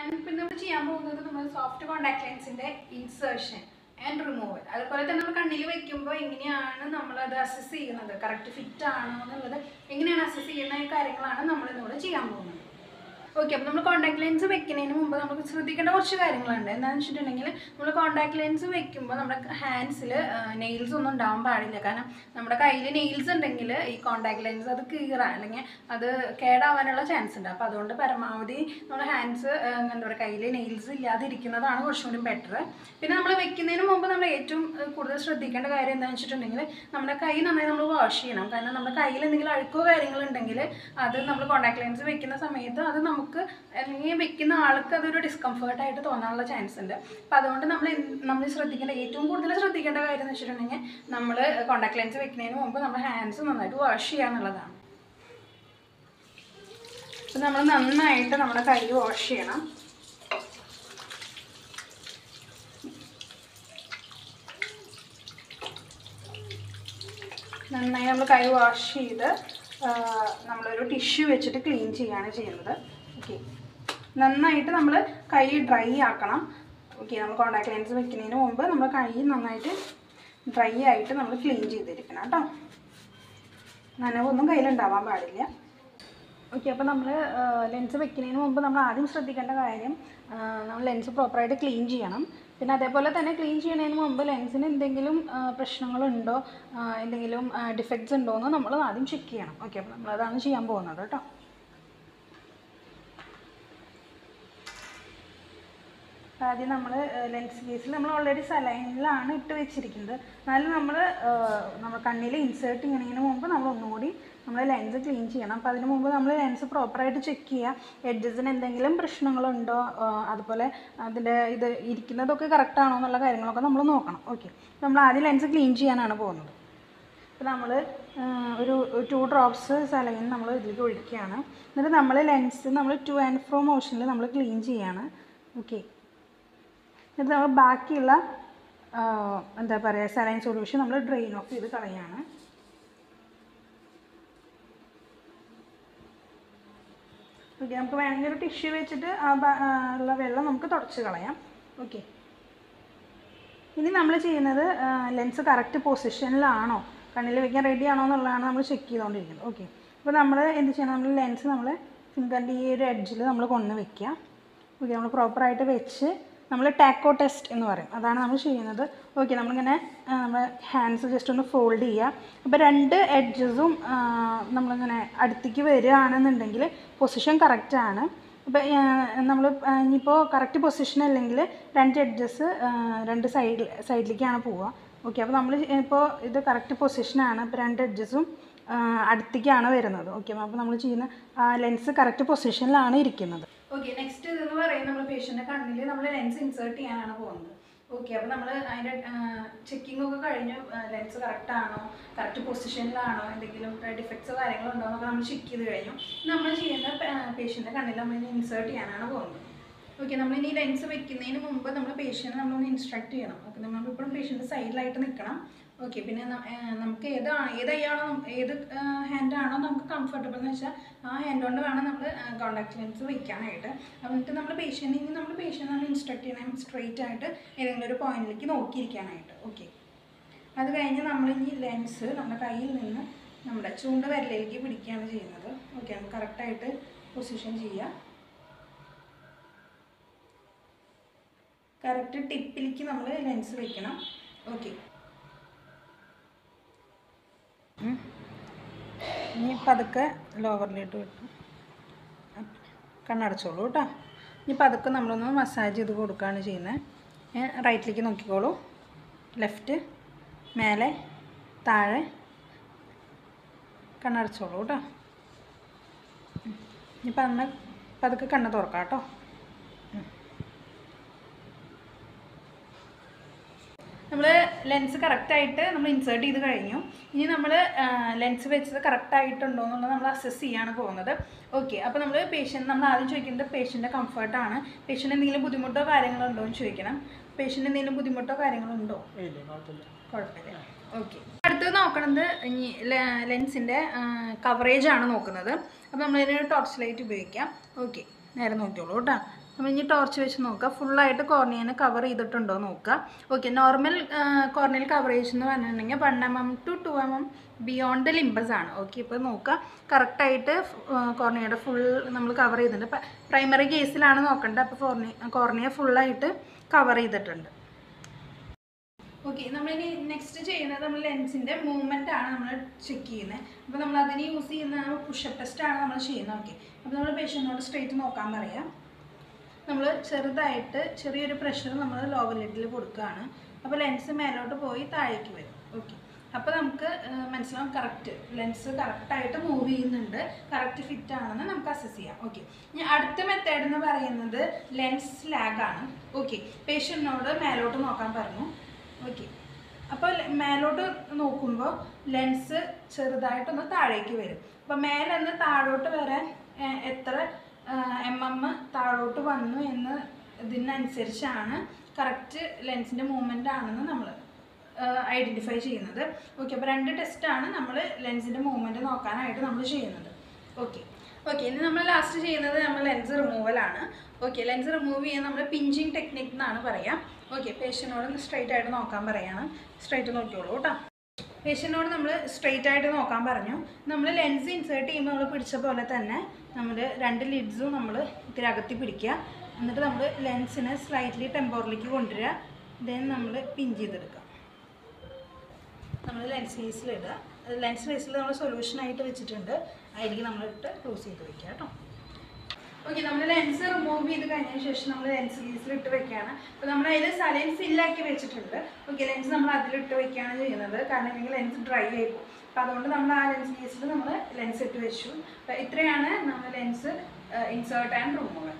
പിന്നെ നമ്മൾ ചെയ്യാൻ പോകുന്നത് നമ്മൾ സോഫ്റ്റ് കോണ്ടാക്ട് ലെൻസിന്റെ ഇൻസേർഷൻ ആൻഡ് റിമൂവൽ അതുപോലെ തന്നെ നമ്മൾ കണ്ണിൽ വെക്കുമ്പോൾ എങ്ങനെയാണ് നമ്മൾ അത് അസസ് ചെയ്യുന്നത് കറക്റ്റ് ഫിറ്റ് ആണോ എന്നുള്ളത് എങ്ങനെയാണ് അസസ് ചെയ്യുന്ന കാര്യങ്ങളാണ് നമ്മൾ ഇന്നിവിടെ ചെയ്യാൻ പോകുന്നത് ഓക്കെ അപ്പോൾ നമ്മൾ കോൺടാക്ട് ലെൻസ് വെക്കുന്നതിന് മുമ്പ് നമുക്ക് ശ്രദ്ധിക്കേണ്ട കുറച്ച് കാര്യങ്ങളുണ്ട് എന്താണെന്ന് വെച്ചിട്ടുണ്ടെങ്കിൽ നമ്മൾ കോൺടാക്ട് ലെൻസ് വെക്കുമ്പോൾ നമ്മുടെ ഹാൻഡ്സിൽ നെയിൽസ് ഒന്നും ഉണ്ടാവാൻ പാടില്ല കാരണം നമ്മുടെ കയ്യിൽ നെയിൽസ് ഉണ്ടെങ്കിൽ ഈ കോൺടാക്ട് ലെൻസ് അത് കീറാൻ അല്ലെങ്കിൽ അത് കേടാവാനുള്ള ചാൻസ് ഉണ്ട് അപ്പോൾ അതുകൊണ്ട് പരമാവധി നമ്മുടെ ഹാൻഡ്സ് എന്താ പറയുക കയ്യിൽ നെയിൽസ് ഇല്ലാതിരിക്കുന്നതാണ് കുറച്ചും കൂടി ബെറ്റർ പിന്നെ നമ്മൾ വെക്കുന്നതിന് മുമ്പ് നമ്മൾ ഏറ്റവും ഏഹ്, കൂടുതൽ ശ്രദ്ധിക്കേണ്ട കാര്യം എന്താണെന്ന് വെച്ചിട്ടുണ്ടെങ്കിൽ നമ്മുടെ കൈ നന്നായി നമ്മൾ വാഷ് ചെയ്യണം കാരണം നമ്മുടെ കയ്യിൽ എന്തെങ്കിലും അഴുക്കോ കാര്യങ്ങളുണ്ടെങ്കിൽ അത് നമ്മൾ കോൺടാക്ട് ലെൻസ് വെക്കുന്ന സമയത്ത് അത് നമുക്ക് അല്ലെങ്കിൽ വെക്കുന്ന ആൾക്ക് അതൊരു ഡിസ്കംഫേർട്ട് ആയിട്ട് തോന്നാനുള്ള ചാൻസ് ഉണ്ട് അപ്പം അതുകൊണ്ട് നമ്മൾ നമ്മൾ ശ്രദ്ധിക്കേണ്ട ഏറ്റവും കൂടുതൽ ശ്രദ്ധിക്കേണ്ട കാര്യം എന്ന് വെച്ചിട്ടുണ്ടെങ്കിൽ നമ്മൾ കോൺടാക്ട് ലെൻസ് വെക്കുന്നതിന് മുമ്പ് നമ്മുടെ ഹാൻഡ്സ് നന്നായിട്ട് വാഷ് ചെയ്യുക എന്നുള്ളതാണ് അപ്പം നമ്മൾ നന്നായിട്ട് നമ്മുടെ കൈ വാഷ് ചെയ്യണം നന്നായി നമ്മൾ കൈ വാഷ് ചെയ്ത് ആ, നമ്മളൊരു ടിഷ്യൂ വെച്ചിട്ട് ക്ലീൻ ചെയ്യാണ് ചെയ്യുന്നത് ഓക്കെ നന്നായിട്ട് നമ്മൾ കൈ ഡ്രൈ ആക്കണം ഓക്കെ നമ്മൾ കോൺടാക്ട് ലെൻസ് വെക്കുന്നതിന് മുമ്പ് നമ്മൾ കൈ നന്നായിട്ട് ഡ്രൈ ആയിട്ട് നമ്മൾ ക്ലീൻ ചെയ്തിരിക്കണം കേട്ടോ നനവൊന്നും കയ്യിലുണ്ടാവാൻ പാടില്ല ഓക്കെ അപ്പോൾ നമ്മൾ ലെൻസ് വെക്കുന്നതിന് മുമ്പ് നമ്മൾ ആദ്യം ശ്രദ്ധിക്കേണ്ട കാര്യം ആ, നമ്മൾ ലെൻസ് പ്രോപ്പറായിട്ട് ക്ലീൻ ചെയ്യണം പിന്നെ അതേപോലെ തന്നെ ക്ലീൻ ചെയ്യുന്നതിന് മുമ്പ് ലെൻസിന് എന്തെങ്കിലും ആ, പ്രശ്നങ്ങളുണ്ടോ ആ, എന്തെങ്കിലും ഡിഫക്ട്സ് ഉണ്ടോ എന്ന് നമ്മൾ ആദ്യം ചെക്ക് ചെയ്യണം ഓക്കെ അപ്പോൾ നമ്മളതാണ് ചെയ്യാൻ പോകുന്നത് കേട്ടോ ആദ്യം നമ്മൾ ലെൻസ് കേസിൽ നമ്മൾ ഓൾറെഡി സലൈനിലാണ് ഇട്ട് വെച്ചിരിക്കുന്നത് എന്നാലും നമ്മൾ നമ്മൾ കണ്ണിൽ ഇൻസേർട്ട് ചെയ്യുന്നതിന് മുമ്പ് നമ്മൾ ഒന്നുകൂടി നമ്മൾ ലെൻസ് ക്ലീൻ ചെയ്യണം അപ്പോൾ അതിന് മുമ്പ് നമ്മൾ ലെൻസ് പ്രോപ്പറായിട്ട് ചെക്ക് ചെയ്യുക എഡ്ജസിന് എന്തെങ്കിലും പ്രശ്നങ്ങളുണ്ടോ ആ, അതുപോലെ അതിൻ്റെ ഇത് ഇരിക്കുന്നതൊക്കെ കറക്റ്റ് ആണോ എന്നുള്ള കാര്യങ്ങളൊക്കെ നമ്മൾ നോക്കണം ഓക്കെ നമ്മൾ ആദ്യം ലെൻസ് ക്ലീൻ ചെയ്യാനാണ് പോകുന്നത് അപ്പോൾ നമ്മൾ ഒരു ടു ഡ്രോപ്സ് സലൈൻ നമ്മൾ ഇതിലേക്ക് ഒഴിക്കുകയാണ് എന്നിട്ട് നമ്മൾ ലെൻസ് നമ്മൾ ടു ആൻഡ് ഫ്രോ മോഷനിൽ നമ്മൾ ക്ലീൻ ചെയ്യാണ് ഓക്കെ എന്നിട്ട് നമ്മൾ ബാക്കിയുള്ള ആ, എന്താ പറയുക സലൈൻ സൊല്യൂഷൻ നമ്മൾ ഡ്രെയിൻ ഓഫ് ചെയ്ത് കളയാണ് ഓക്കെ നമുക്ക് വേണമെങ്കിൽ ഒരു ടിഷ്യൂ വെച്ചിട്ട് ആ ബാ- ആ, ഉള്ള വെള്ളം നമുക്ക് തുടച്ച് കളയാം ഓക്കെ ഇനി നമ്മൾ ചെയ്യുന്നത് ലെൻസ് കറക്റ്റ് പൊസിഷനിലാണോ കണ്ണിൽ വെക്കാൻ റെഡി ആണോ എന്നുള്ളതാണ് നമ്മൾ ചെക്ക് ചെയ്തുകൊണ്ടിരിക്കുന്നത് ഓക്കെ അപ്പോൾ നമ്മൾ എന്ത് ചെയ്യണം നമ്മൾ ലെൻസ് നമ്മൾ ഫിംഗറിൻ്റെ ഈ ഒരു എഡ്ജിൽ നമ്മൾ കൊണ്ട് വെക്കുക ഓക്കെ നമ്മൾ പ്രോപ്പറായിട്ട് വെച്ച് നമ്മൾ ടാക്കോ ടെസ്റ്റ് എന്ന് പറയും അതാണ് നമ്മൾ ചെയ്യുന്നത് ഓക്കെ നമ്മളിങ്ങനെ ആ, നമ്മുടെ ഹാൻഡ്സ് ജസ്റ്റ് ഒന്ന് ഫോൾഡ് ചെയ്യുക അപ്പോൾ രണ്ട് എഡ്ജസും നമ്മളിങ്ങനെ അടുത്തേക്ക് വരികയാണെന്നുണ്ടെങ്കിൽ പൊസിഷൻ കറക്റ്റാണ് ഇപ്പോൾ നമ്മൾ ഇനിയിപ്പോൾ കറക്റ്റ് പൊസിഷൻ അല്ലെങ്കിൽ രണ്ട് എഡ്ജസ് രണ്ട് സൈഡിൽ സൈഡിലേക്കാണ് പോവുക ഓക്കെ അപ്പോൾ നമ്മൾ ഇപ്പോൾ ഇത് കറക്റ്റ് പൊസിഷനാണ് ഇപ്പോൾ രണ്ട് എഡ്ജസും അടുത്തേക്കാണ് വരുന്നത് ഓക്കെ അപ്പോൾ നമ്മൾ ചെയ്യുന്ന ലെൻസ് കറക്റ്റ് പൊസിഷനിലാണ് ഇരിക്കുന്നത് ഓക്കെ നെക്സ്റ്റ് ഇതെന്ന് പറയുന്നത് നമ്മൾ പേഷ്യൻ്റെ കണ്ണിൽ നമ്മൾ ലെൻസ് ഇൻസേർട്ട് ചെയ്യാനാണ് പോകുന്നത് ഓക്കെ അപ്പോൾ നമ്മൾ അതിൻ്റെ ചെക്കിംഗ് ഒക്കെ കഴിഞ്ഞു ലെൻസ് കറക്റ്റ് ആണോ കറക്റ്റ് പൊസിഷനിലാണോ എന്തെങ്കിലും ഡിഫക്ട്സോ കാര്യങ്ങളോ ഉണ്ടോ എന്നൊക്കെ നമ്മൾ ചെക്ക് ചെയ്ത് കഴിഞ്ഞു നമ്മൾ ചെയ്യുന്ന പേഷ്യൻ്റെ കണ്ണിൽ നമ്മൾ ഇൻസേർട്ട് ചെയ്യാനാണ് പോകുന്നത് ഓക്കെ നമ്മൾ ഇനി ലെൻസ് വെക്കുന്നതിന് മുമ്പ് നമ്മൾ പേഷ്യനെ നമ്മളൊന്ന് ഇൻസ്ട്രക്ട് ചെയ്യണം ഓക്കെ നമ്മൾ ഇപ്പോഴും പേഷ്യൻ്റെ സൈഡിലായിട്ട് നിൽക്കണം ഓക്കെ പിന്നെ ന- ആ, നമുക്ക് ഏതാണ് ഏത് അയ്യാണോ ഏത് ഹാൻഡാണോ നമുക്ക് കംഫർട്ടബിൾ എന്ന് വെച്ചാൽ ആ ഹാൻഡ് കൊണ്ട് വേണം നമ്മൾ കോൺടാക്ട് ലെൻസ് വെക്കാനായിട്ട് എന്നിട്ട് നമ്മൾ പേഷ്യൻ്റിൽ നിന്ന് നമ്മൾ പേഷ്യൻ്റ് നമ്മൾ ഇൻസ്ട്രക്ട് ചെയ്യണം സ്ട്രെയിറ്റ് ആയിട്ട് ഏതെങ്കിലും ഒരു പോയിന്റിലേക്ക് നോക്കിയിരിക്കാനായിട്ട് ഓക്കെ അത് കഴിഞ്ഞ് നമ്മൾ ഈ ലെൻസ് നമ്മുടെ കയ്യിൽ നിന്ന് നമ്മുടെ ചൂണ്ട വിരലിലേക്ക് പിടിക്കുകയാണ് ചെയ്യുന്നത് ഓക്കെ നമുക്ക് കറക്റ്റായിട്ട് പൊസിഷൻ ചെയ്യുക കറക്റ്റ് ടിപ്പിലേക്ക് നമ്മൾ ലെൻസ് വെക്കണം ഓക്കെ ഇനി പതുക്കെ ലോവറിലോട്ട് വിട്ടു കണ്ണടച്ചോളൂ കേട്ടോ ഇനി പതുക്കെ നമ്മളൊന്ന് മസാജ് ചെയ്ത് കൊടുക്കുകയാണ് ചെയ്യുന്നത് റൈറ്റിലേക്ക് നോക്കിക്കോളൂ ലെഫ്റ്റ് മേലെ താഴെ കണ്ണടച്ചോളൂ കേട്ടോ ഇനിയിപ്പോൾ അന്ന് പതുക്കെ കണ്ണ് തുറക്കാം കേട്ടോ നമ്മൾ ലെൻസ് കറക്റ്റായിട്ട് നമ്മൾ ഇൻസേർട്ട് ചെയ്ത് കഴിഞ്ഞു ഇനി നമ്മൾ ലെൻസ് വെച്ചത് കറക്റ്റ് ആയിട്ടുണ്ടോ എന്നുള്ളത് നമ്മൾ അസസ് ചെയ്യാണ് പോകുന്നത് ഓക്കെ അപ്പോൾ നമ്മൾ പേഷ്യൻ്റ് നമ്മൾ ആദ്യം ചോദിക്കുന്നത് പേഷ്യൻ്റെ കംഫർട്ടാണ് പേഷ്യൻ്റ് എന്തെങ്കിലും ബുദ്ധിമുട്ടോ കാര്യങ്ങളോ ഉണ്ടോ എന്ന് ചോദിക്കണം പേഷ്യൻ്റ് എന്തെങ്കിലും ബുദ്ധിമുട്ടോ കാര്യങ്ങളോ ഉണ്ടോ കുഴപ്പമില്ല ഓക്കെ അടുത്തത് നോക്കണത് ഇനി ലെൻസിൻ്റെ കവറേജ് ആണ് നോക്കുന്നത് അപ്പോൾ നമ്മളതിന് ടോർച്ച് ലൈറ്റ് ഉപയോഗിക്കാം ഓക്കെ നേരെ നോക്കിയോളൂ കേട്ടോ നമ്മൾ ഇനി ടോർച്ച് വെച്ച് നോക്കുക ഫുള്ളായിട്ട് കോർണിയനെ കവർ ചെയ്തിട്ടുണ്ടോ നോക്കുക ഓക്കെ നോർമൽ കോർണിയൽ കവറേജ് എന്ന് പറഞ്ഞിട്ടുണ്ടെങ്കിൽ one M M to two M M beyond the limbus ആണ് ഓക്കെ ഇപ്പോൾ നോക്കുക കറക്റ്റായിട്ട് കോർണിയയുടെ ഫുൾ നമ്മൾ കവർ ചെയ്തിട്ടുണ്ട് പ്രൈമറി കേസിലാണ് നോക്കേണ്ടത് അപ്പോൾ കോർണിയ കോർണിയ ഫുള്ളായിട്ട് കവർ ചെയ്തിട്ടുണ്ട് ഓക്കെ നമ്മളിനി നെക്സ്റ്റ് ചെയ്യുന്നത് നമ്മൾ ലെൻസിൻ്റെ മൂവ്മെൻ്റ് ആണ് നമ്മൾ ചെക്ക് ചെയ്യുന്നത് അപ്പോൾ നമ്മൾ അതിന് യൂസ് ചെയ്യുന്ന പുഷപ്പ് ടെസ്റ്റ് ആണ് നമ്മൾ ചെയ്യുന്നത് ഓക്കെ അപ്പോൾ നമ്മൾ പേഷ്യൻറ്റിനോട് സ്ട്രേറ്റ് നോക്കാൻ പറയാം നമ്മൾ ചെറുതായിട്ട് ചെറിയൊരു പ്രഷർ നമ്മൾ ലോവർ ലിഡിൽ കൊടുക്കുകയാണ് അപ്പോൾ ലെൻസ് മേലോട്ട് പോയി താഴേക്ക് വരും ഓക്കെ അപ്പോൾ നമുക്ക് ആ, മനസ്സിലാവും കറക്റ്റ് ലെൻസ് കറക്റ്റായിട്ട് മൂവ് ചെയ്യുന്നുണ്ട് കറക്റ്റ് ഫിറ്റ് ആണെന്ന് നമുക്ക് അസസ് ചെയ്യാം ഓക്കെ ഇനി അടുത്ത മെത്തേഡ് എന്ന് പറയുന്നത് ലെൻസ് ലാഗ് ആണ് ഓക്കെ പേഷ്യൻറ്റിനോട് മേലോട്ട് നോക്കാൻ പറഞ്ഞു ഓക്കെ അപ്പോൾ ലെ- മേലോട്ട് നോക്കുമ്പോൾ ലെൻസ് ചെറുതായിട്ടൊന്ന് താഴേക്ക് വരും അപ്പോൾ മേലെ നിന്ന് താഴോട്ട് വരാൻ ഏഹ്, എത്ര എം എം താഴോട്ട് വന്നു എന്ന് ഇതിനനുസരിച്ചാണ് കറക്റ്റ് ലെൻസിൻ്റെ മൂവ്മെൻ്റ് ആണെന്ന് നമ്മൾ ഐഡൻറ്റിഫൈ ചെയ്യുന്നത് ഓക്കെ അപ്പോൾ രണ്ട് ടെസ്റ്റാണ് നമ്മൾ ലെൻസിൻ്റെ മൂവ്മെൻറ്റ് നോക്കാനായിട്ട് നമ്മൾ ചെയ്യുന്നത് ഓക്കെ ഓക്കെ ഇനി നമ്മൾ ലാസ്റ്റ് ചെയ്യുന്നത് നമ്മൾ ലെൻസ് റിമൂവലാണ് ഓക്കെ ലെൻസ് റിമൂവ് ചെയ്യാൻ നമ്മൾ പിഞ്ചിങ് ടെക്നിക് എന്നാണ് പറയാം ഓക്കെ പേഷ്യനോട് സ്ട്രൈറ്റ് ആയിട്ട് നോക്കാൻ പറയാണ് സ്ട്രൈറ്റ് നോക്കിയോളൂ കേട്ടോ പേഷ്യനോട് നമ്മൾ സ്ട്രെയിറ്റ് ആയിട്ട് നോക്കാൻ പറഞ്ഞു നമ്മൾ ലെൻസ് ഇൻസേർട്ട് ചെയ്യുമ്പോൾ നമ്മൾ പിടിച്ച പോലെ തന്നെ നമ്മൾ രണ്ട് ലിഡ്സും നമ്മൾ ഇത്തിരി അകത്തി പിടിക്കുക എന്നിട്ട് നമ്മൾ ലെൻസിനെ സ്ലൈറ്റ്ലി ടെമ്പോറിലേക്ക് കൊണ്ടുവരിക ദെൻ നമ്മൾ പിൻ ചെയ്തെടുക്കുക നമ്മൾ ലെൻസ് കേസിലിടുക ലെൻസ് കേസിൽ നമ്മൾ സൊല്യൂഷനായിട്ട് വെച്ചിട്ടുണ്ട് അതിലേക്ക് നമ്മളിട്ട് ക്ലോസ് ചെയ്ത് വെക്കുക കേട്ടോ ഓക്കെ നമ്മൾ ലെൻസ് റിമൂവ് ചെയ്ത് കഴിഞ്ഞതിന് ശേഷം നമ്മൾ ലെൻസ് കേസിൽ ഇട്ട് വെക്കുകയാണ് അപ്പോൾ നമ്മൾ അതിൽ സലൈൻ ഫില്ലാക്കി വെച്ചിട്ടുണ്ട് ഓക്കെ ലെൻസ് നമ്മൾ അതിലിട്ട് വെക്കുകയാണ് ചെയ്യുന്നത് കാരണം അല്ലെങ്കിൽ ലെൻസ് ഡ്രൈ ആയി പോകും അപ്പോൾ അതുകൊണ്ട് നമ്മൾ ആ ലെൻസ് കേസിൽ നമ്മൾ ലെൻസ് ഇട്ട് വെച്ചു അപ്പോൾ ഇത്രയാണ് നമ്മൾ ലെൻസ് ഇൻസേർട്ട് ആൻഡ് റിമൂവൽ